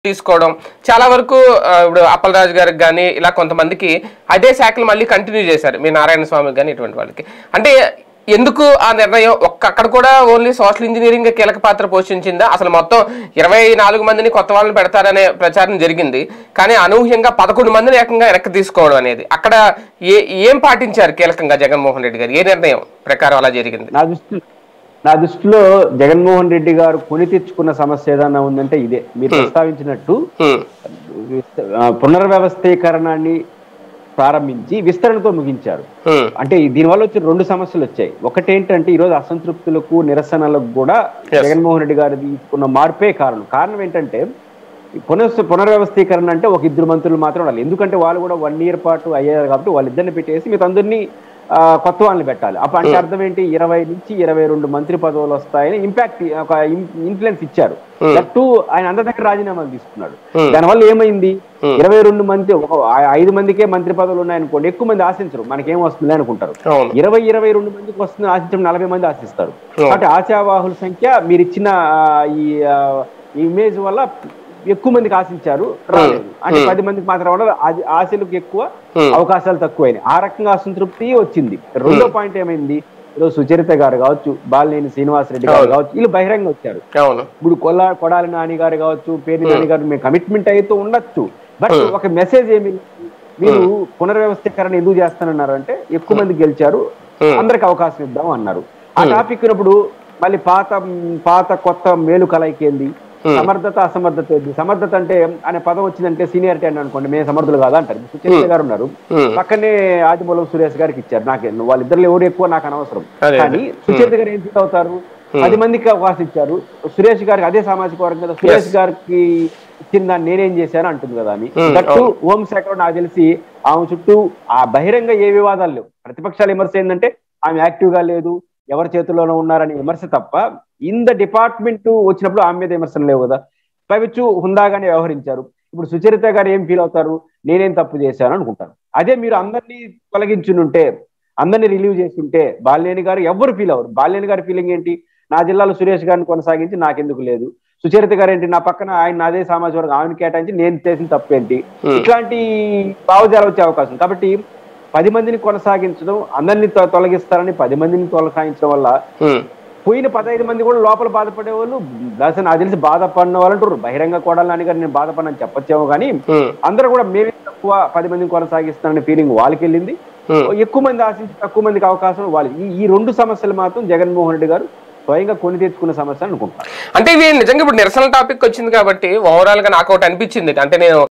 తీసుకోవడం చాలా వరకు ఆ, ఇప్పుడు అప్పలరాజు గారికి కానీ ఇలా కొంతమందికి అదే శాఖలు మళ్ళీ కంటిన్యూ చేశారు మీ నారాయణ స్వామికి కానీ ఇటువంటి వాళ్ళకి అంటే ఎందుకు ఆ నిర్ణయం ఒక్క అక్కడ కూడా ఓన్లీ సోషల్ ఇంజనీరింగ్ కీలక పాత్ర పోషించిందా అసలు మొత్తం ఇరవై నాలుగు మందిని కొత్త వాళ్ళని పెడతారనే ప్రచారం జరిగింది కానీ అనూహ్యంగా పదకొండు మందిని ఏకంగా వెనక్కి తీసుకోవడం అనేది అక్కడ ఏ ఏం పాటించారు కీలకంగా జగన్మోహన్ రెడ్డి గారు ఏ నిర్ణయం ప్రకారం అలా జరిగింది నా దృష్టి నా దృష్టిలో జగన్మోహన్ రెడ్డి గారు కొని తెచ్చుకున్న సమస్య ఏదన్నా ఉందంటే ఇదే మీరు ప్రస్తావించినట్టు హ్మ్. విస్త- ఆ, పునర్వ్యవస్థీకరణాన్ని ప్రారంభించి విస్తరణతో ముగించారు హ్మ్. అంటే దీనివల్ల వచ్చి రెండు సమస్యలు వచ్చాయి ఒకటేంటంటే ఈరోజు అసంతృప్తులకు నిరసనలకు కూడా Yes. జగన్మోహన్ రెడ్డి గారు తీసుకున్న మార్పే కారణం కారణం ఏంటంటే ఈ పునః పునర్వ్యవస్థీకరణ అంటే ఒక ఇద్దరు మంత్రులు మాత్రం ఉండాలి ఎందుకంటే వాళ్ళు కూడా వన్ ఇయర్ పాటు అయ్యారు కాబట్టి వాళ్ళిద్దరిని పెట్టేసి మీకు అందరినీ ఆ, కొత్త వాళ్ళని పెట్టాలి అప్పుడు అంటే అర్థం ఏంటి ఇరవై నుంచి ఇరవై రెండు మంత్రి పదవులు వస్తాయని ఇంపాక్ట్ ఒక ఇన్ఫ్లుయెన్స్ ఇచ్చారు Hmm. దట్టు ఆయన అందరి దగ్గర రాజీనామాలు తీసుకున్నాడు Hmm. దానివల్ల ఏమైంది Hmm. ఇరవై రెండు మంది ఒక ఆ- ఐదు మందికే మంత్రి పదవులు ఉన్నాయనుకోండి ఎక్కువ మంది ఆశించరు మనకేం వస్తుంది అనుకుంటారు అవును ఇరవై ఇరవై రెండు మందికి వస్తుంది ఆశించడం నలభై మంది ఆశిస్తారు Hmm. కాబట్టి ఆశావాహుల సంఖ్య మీరు ఇచ్చిన ఆ, ఈ ఆ, ఈ ఇమేజ్ వల్ల ఎక్కువ మందికి ఆశించారు రాలేదు అంటే Hmm. పది మందికి మాత్రం రావడం అది ఆశలకు ఎక్కువ Hmm. అవకాశాలు తక్కువైనాయి ఆ రకంగా అసంతృప్తి వచ్చింది రెండో పాయింట్ ఏమైంది ఈరోజు సుచరిత గారు కావచ్చు బాలినేని శ్రీనివాసరెడ్డి గారు అవును. కావచ్చు వీళ్ళు బహిరంగ వచ్చారు అవును ఇప్పుడు కొల్లా కొడాలి నాని గారు కావచ్చు పేరు నాని గారు మేము కమిట్మెంట్ అయితే ఉండొచ్చు బట్ Hmm. ఒక మెసేజ్ ఏమి మీరు పునర్వ్యవస్థీకరణ ఎందుకు చేస్తానన్నారు అంటే ఎక్కువ మంది గెలిచారు Hmm. అందరికి అవకాశం ఇద్దాం అన్నారు ఆ Hmm. టాపిక్ ఉన్నప్పుడు మళ్ళీ పాత పాత కొత్త మేలు కలయిక ఏంది Hmm. సమర్థత అసమర్థత ఏంది సమర్థత అంటే అనే పదం వచ్చిందంటే సీనియారిటీ అని అనుకోండి మేము సమర్థులు కాదా అంటారు సుచరిత గారు ఉన్నారు Hmm. పక్కనే ఆదిమూలం సురేష్ గారికి ఇచ్చారు నాకే వాళ్ళిద్దరు ఎవరు ఎక్కువ నాకు అనవసరం అదే, కానీ సుచరిత గారు ఏం ఫీల్ అవుతారు Hmm. పది మందికి అవకాశం ఇచ్చారు సురేష్ గారికి అదే సామాజిక వర్గం కదా సురేష్ గారికి ఇచ్చిన దాన్ని నేనేం చేశాను అంటుంది కదా ఆమె Hmm, దట్టు అవును. హోంశాఖలో నాకు తెలిసి ఆమె చుట్టూ ఆ బహిరంగ ఏ వివాదాలు లేవు ప్రతిపక్షాల విమర్శ ఏంటంటే ఆమె యాక్టివ్ గా లేదు ఎవరి చేతుల్లోనూ ఉన్నారని విమర్శ తప్ప ఇన్ ద డిపార్ట్మెంట్ వచ్చినప్పుడు ఆమె మీద విమర్శలు లేవు కదా పైవచ్చు హుందాగానే వ్యవహరించారు ఇప్పుడు సుచరిత గారు ఏం ఫీల్ అవుతారు నేనేం తప్పు చేశాను అనుకుంటారు అదే మీరు అందరినీ తొలగించుంటే అందరినీ రిలీవ్ చేస్తుంటే బాలినేని గారు ఎవరు ఫీల్ అవ్వరు బాలినేని గారి ఫీలింగ్ ఏంటి నా జిల్లాలో సురేష్ గారిని కొనసాగించి నాకెందుకు లేదు సుచరిత గారు ఏంటి నా పక్కన ఆయన అదే సామాజిక వర్గం ఆమెను కేటాయించి నేను చేసిన తప్పేంటి Hmm. ఇట్లాంటి భావజాలు వచ్చే అవకాశం కాబట్టి పది మందిని కొనసాగించడం అందరినీ తొ- తొలగిస్తారని పది మందిని తొలగించడం వల్ల హ్మ్. పోయిన పదహైదు మంది కూడా లోపల బాధపడే వాళ్ళు అసలు నాకు తెలిసి బాధపడిన వాళ్ళు అంటారు బహిరంగ కోడాలని గారు నేను బాధపడినని చెప్పొచ్చేమో కానీ హ్మ్. అందరూ కూడా మేమే తక్కువ పది మందిని కొనసాగిస్తాననే ఫీలింగ్ వాళ్ళకి వెళ్ళింది హ్మ్. ఎక్కువ మంది ఆశించి తక్కువ మందికి అవకాశం వాళ్ళకి ఈ- ఈ రెండు సమస్యలు మాత్రం జగన్మోహన్ రెడ్డి గారు స్వయంగా కొని తెచ్చుకున్న సమస్య అనుకుంటున్నారు అంటే ఇవి నిజంగా ఇప్పుడు నిరసన టాపిక్ వచ్చింది కాబట్టి ఓవరాల్ గా నాకు ఒకటి అనిపించింది అంటే నేను